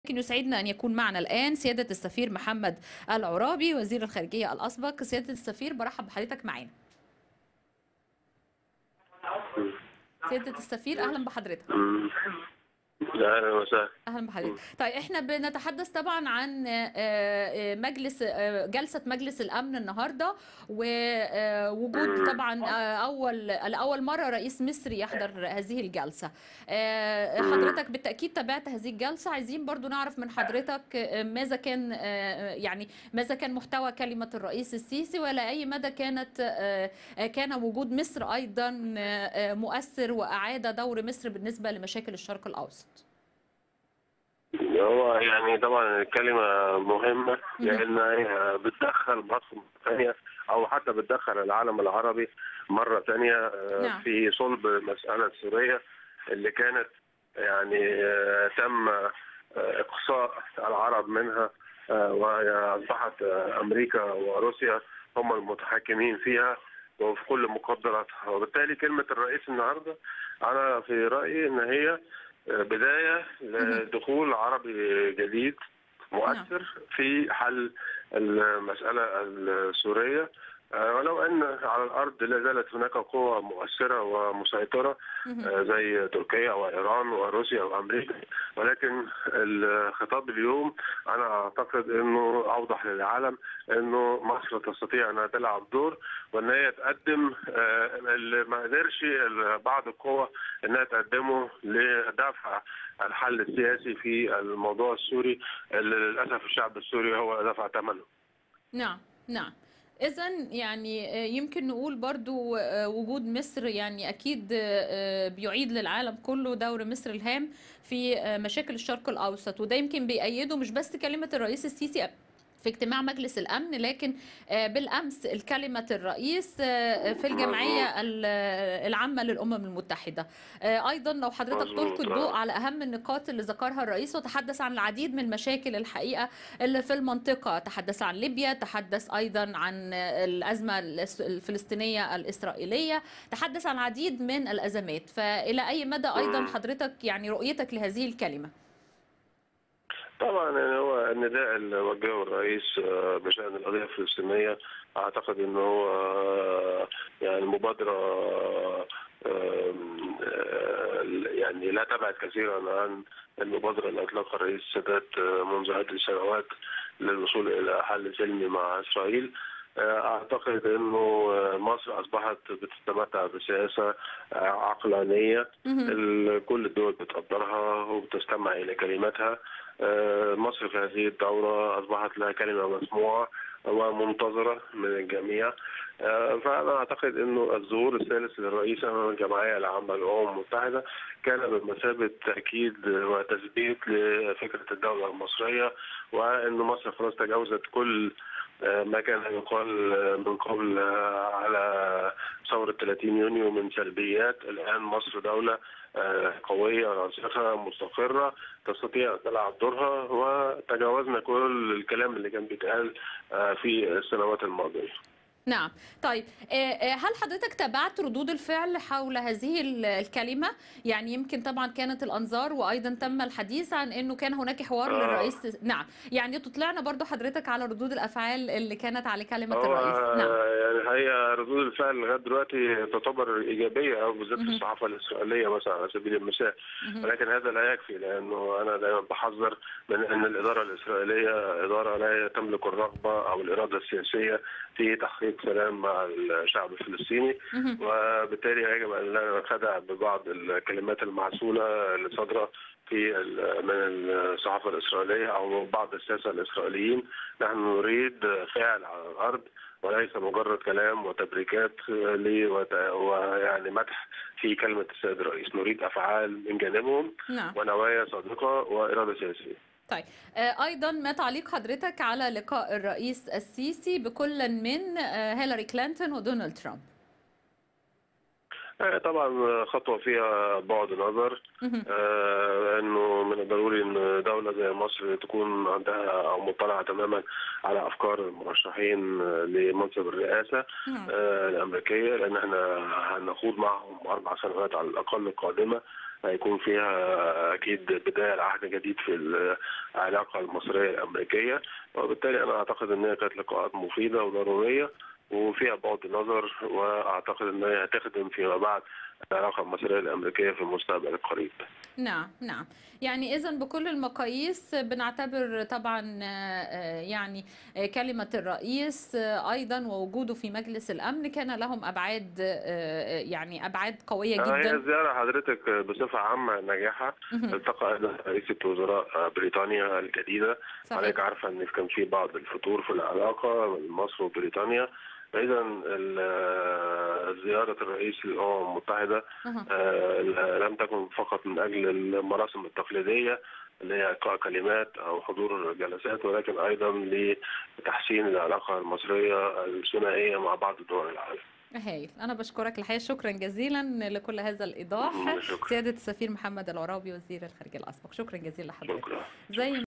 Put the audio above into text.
لكن يسعدنا أن يكون معنا الآن سيادة السفير محمد العرابي وزير الخارجية الأسبق سيادة السفير برحب بحضرتك معانا سيادة السفير أهلا بحضرتك مم. اهلا وسهلا اهلا بحضرتك طيب احنا بنتحدث طبعا عن آه، آه، مجلس آه، جلسه مجلس الامن النهارده ووجود طبعا آه، اول لاول مره رئيس مصري يحضر هذه الجلسه آه، حضرتك بالتاكيد تابعت هذه الجلسه عايزين برضو نعرف من حضرتك آه، ماذا كان آه، يعني ماذا كان محتوى كلمه الرئيس السيسي ولا اي مدى كانت آه، آه، كان وجود مصر ايضا آه، آه، مؤثر واعاد دور مصر بالنسبه لمشاكل الشرق الاوسط هو يعني طبعا الكلمة مهمة مم. لأن هي بتدخل مصر ثانية أو حتى بتدخل العالم العربي مرة ثانية آه، نعم. في صلب المسألة السورية اللي كانت يعني آه، تم آه، إقصاء العرب منها آه، وهي أصبحت آه، أمريكا وروسيا هم المتحكمين فيها وفي كل مقدراتها وبالتالي كلمة الرئيس النهاردة أنا في رأيي إن هي بداية لدخول عربي جديد مؤثر في حل المسألة السورية آه، ولو أن على الأرض لا زالت هناك قوى مؤثرة ومسيطرة مهم. آه، زي تركيا وإيران وروسيا وأمريكا ولكن الخطاب اليوم أنا أعتقد أنه أوضح للعالم أنه مصر تستطيع أنها تلعب دور وأن هي تقدم آه، اللي ما قدرش بعض القوى أنها تقدمه لدفع الحل السياسي في الموضوع السوري اللي للأسف الشعب السوري هو دفع ثمنه نعم نعم إذا يعني آه، يمكن نقول برضو آه، وجود مصر يعني أكيد آه، بيعيد للعالم كله دور مصر الهام في آه، مشاكل الشرق الأوسط وده يمكن بيأيده مش بس كلمة الرئيس السيسي في اجتماع مجلس الأمن لكن آه، بالأمس الكلمة الرئيس آه، في الجمعية ال- العامة للأمم المتحدة آه، أيضا لو حضرتك مظبوط، تلقي الضوء آه. على أهم النقاط اللي ذكرها الرئيس وتحدث عن العديد من المشاكل الحقيقة اللي في المنطقة تحدث عن ليبيا تحدث أيضا عن الأزمة الس- الفلسطينية الإسرائيلية تحدث عن العديد من الأزمات فإلى أي مدى أيضا مم. حضرتك يعني رؤيتك لهذه الكلمة طبعا يعني هو النداء اللي وجهه الرئيس آه، بشأن القضية الفلسطينية أعتقد أنه هو آه، يعني مبادرة آه، آه، يعني لا تبعد كثيرا عن المبادرة اللي أطلقها الرئيس السادات آه، منذ عدة سنوات للوصول إلى حل سلمي مع إسرائيل آه، أعتقد أنه آه، مصر أصبحت بتتمتع بسياسة آه، عقلانية مهم. ال- كل الدول بتقدرها وبتستمع إلى كلماتها آه، مصر في هذه الدورة أصبحت لها كلمة مسموعة ومنتظرة من الجميع آه، فأنا أعتقد أنه الظهور الثالث للرئيس أمام الجمعية العامة للأمم المتحدة كان بمثابة تأكيد وتثبيت لفكرة الدولة المصرية وأن مصر خلاص تجاوزت كل آه، ما كان يقال آه، من قبل آه، على ثورة 30 يونيو من سلبيات الآن مصر دولة آه، قوية راسخة مستقرة تستطيع أن تلعب دورها وتجاوزنا كل الكلام اللي كان بيتقال آه، في السنوات الماضية نعم طيب آه، آه، هل حضرتك تابعت ردود الفعل حول هذه ال- الكلمة يعني يمكن طبعا كانت الأنظار وأيضا تم الحديث عن أنه كان هناك حوار آه. للرئيس نعم يعني تطلعنا برضو حضرتك على ردود الأفعال اللي كانت على كلمة هو الرئيس نعم يعني هي ردود الفعل لغايه دلوقتي تعتبر ايجابيه او بالذات في مهم. الصحافه الاسرائيليه مثلا على سبيل المثال مهم. ولكن هذا لا يكفي لانه انا دائما بحذر من ان الاداره الاسرائيليه اداره لا تملك الرغبه او الاراده السياسيه في تحقيق سلام مع الشعب الفلسطيني مهم. وبالتالي يجب ان لا ننخدع ببعض الكلمات المعسوله اللي صادره في ال- من الصحافه الاسرائيليه او بعض الساسه الاسرائيليين نحن نريد فعل على الارض وليس مجرد كلام وتبريكات لي وت- ويعني مدح في كلمه السيد الرئيس نريد افعال من جانبهم نعم ونوايا صادقه واراده سياسيه طيب آه، أيضا ما تعليق حضرتك على لقاء الرئيس السيسي بكل من آه، هيلاري كلينتون ودونالد ترامب آه، طبعا خطوه فيها بعد نظر مهم. آه، انه من الضروري ان دوله زي مصر تكون عندها او مطلعه تماما على افكار المرشحين آه، لمنصب الرئاسه نعم. آه، الامريكيه لان احنا هنخوض معهم اربع سنوات على الاقل قادمه هيكون فيها اكيد بدايه لعهد جديد في العلاقه المصريه الامريكيه وبالتالي انا اعتقد ان هي كانت لقاءات مفيده وضروريه وفيها بعد نظر واعتقد ان هي هتخدم فيما بعد العلاقه المصريه الامريكيه في المستقبل القريب. نعم نعم يعني اذا بكل المقاييس بنعتبر طبعا يعني كلمه الرئيس ايضا ووجوده في مجلس الامن كان لهم ابعاد يعني ابعاد قويه جدا هي الزياره حضرتك بصفه عامه ناجحه التقى رئيسه وزراء بريطانيا الجديده حضرتك عارفه ان كان في بعض الفتور في العلاقه بين مصر وبريطانيا اذا زياره الرئيس للامم المتحده لم تكن فقط من اجل المراسم التقليديه اللي هي القاء كلمات او حضور جلسات ولكن ايضا لتحسين العلاقه المصريه الثنائيه مع بعض دول العالم. هايل انا بشكرك الحقيقه شكرا جزيلا لكل هذا الايضاح شكرا. سياده السفير محمد العرابي وزير الخارجيه الاسبق شكرا جزيلا لحضرتك شكرا. زي